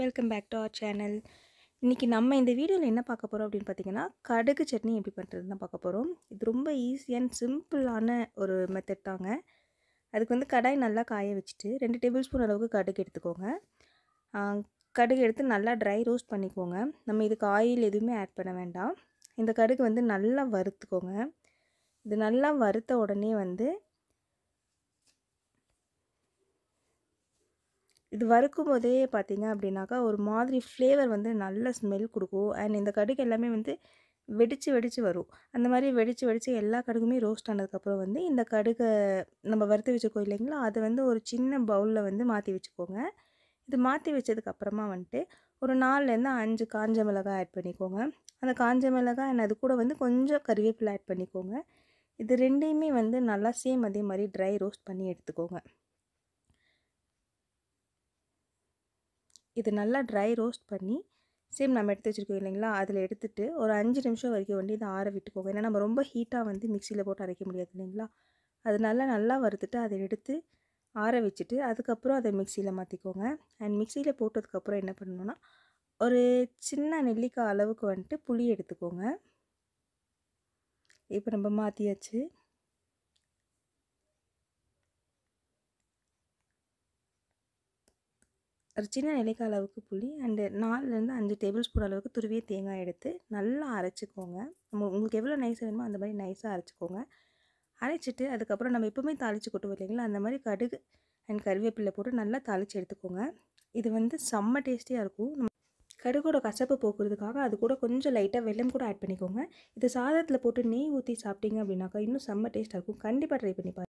welcome back to our channel இன்றைக்கி நம்ம இந்த வீடியோவில் என்ன பார்க்க போகிறோம் அப்படின்னு பார்த்தீங்கன்னா கடுகு சட்னி எப்படி பண்ணுறது தான் பார்க்க போகிறோம் இது ரொம்ப ஈஸி அண்ட் சிம்பிளான ஒரு மெத்தட் தாங்க அதுக்கு வந்து கடாய் நல்லா காய வச்சுட்டு ரெண்டு டேபிள் ஸ்பூன் அளவுக்கு கடுகு எடுத்துக்கோங்க ஆ, கடுகு எடுத்து நல்லா ட்ரை ரோஸ்ட் பண்ணிக்கோங்க நம்ம இதுக்கு ஆயில் எதுவுமே ஆட் பண்ண வேண்டாம் இந்த கடுகு வந்து நல்லா வறுத்துக்கோங்க இது நல்லா வறுத்த உடனே வந்து இது வறுக்கும் போதே பார்த்தீங்க அப்படின்னாக்கா ஒரு மாதிரி ஃப்ளேவர் வந்து நல்ல ஸ்மெல் கொடுக்கும் அண்ட் இந்த கடுகு எல்லாமே வந்து வெடித்து வெடித்து வரும் அந்த மாதிரி வெடித்து வெடித்து எல்லா கடுகுமே ரோஸ்ட் ஆனதுக்கப்புறம் வந்து இந்த கடுகை நம்ம வறுத்து வச்சுருக்கோம் இல்லைங்களா அதை வந்து ஒரு சின்ன பவுலில் வந்து மாற்றி வச்சுக்கோங்க இது மாற்றி வச்சதுக்கப்புறமா வந்துட்டு ஒரு நாலுலேருந்து அஞ்சு காஞ்ச மிளகாய் ஆட் பண்ணிக்கோங்க அந்த காஞ்ச மிளகாய் and அது கூட வந்து கொஞ்சம் கறிவேப்பிலை ஆட் பண்ணிக்கோங்க இது ரெண்டையுமே வந்து நல்லா சேம் அதே மாதிரி ட்ரை ரோஸ்ட் பண்ணி எடுத்துக்கோங்க இது நல்லா ட்ரை ரோஸ்ட் பண்ணி சேம் நம்ம எடுத்து வச்சுருக்கோம் இல்லைங்களா அதில் எடுத்துட்டு ஒரு அஞ்சு நிமிஷம் வரைக்கும் வந்து இதை ஆற விட்டுக்கோங்க ஏன்னா நம்ம ரொம்ப ஹீட்டாக வந்து மிக்சியில் போட்டு அரைக்க முடியாது இல்லைங்களா அதனால நல்லா வறுத்துட்டு அதை எடுத்து ஆற வச்சுட்டு அதுக்கப்புறம் அதை மிக்சியில் மாற்றிக்கோங்க அண்ட் மிக்சியில் போட்டதுக்கப்புறம் என்ன பண்ணணும்னா ஒரு சின்ன நெல்லிக்காய் அளவுக்கு வந்துட்டு புளி எடுத்துக்கோங்க இப்போ நம்ம மாற்றியாச்சு ஒரு சின்ன நெல்லிக்காய் அளவுக்கு புளி அண்டு நாலுலேருந்து அஞ்சு டேபிள் ஸ்பூன் அளவுக்கு துருவிய தேங்காய் எடுத்து நல்லா அரைச்சிக்கோங்க நம்ம உங்களுக்கு எவ்வளோ நைஸாக வேணுமோ அந்த மாதிரி நைஸாக அரைச்சிக்கோங்க அரைச்சிட்டு அதுக்கப்புறம் நம்ம எப்பவுமே தாளித்து கொட்டுவோம் இல்லைங்களா அந்த மாதிரி கடுகு அண்ட் கருவேப்பிலை போட்டு நல்லா தாளித்து எடுத்துக்கோங்க இது வந்து செம்ம டேஸ்டியாக இருக்கும் நம்ம கடுகோட கசப்பு போக்குறதுக்காக அது கூட கொஞ்சம் லைட்டாக வெல்லம் கூட ஆட் பண்ணிக்கோங்க இது சாதத்தில் போட்டு நெய் ஊற்றி சாப்பிட்டீங்க அப்படின்னாக்கா இன்னும் செம்ம டேஸ்ட்டாக இருக்கும் கண்டிப்பாக ட்ரை பண்ணி பாருங்க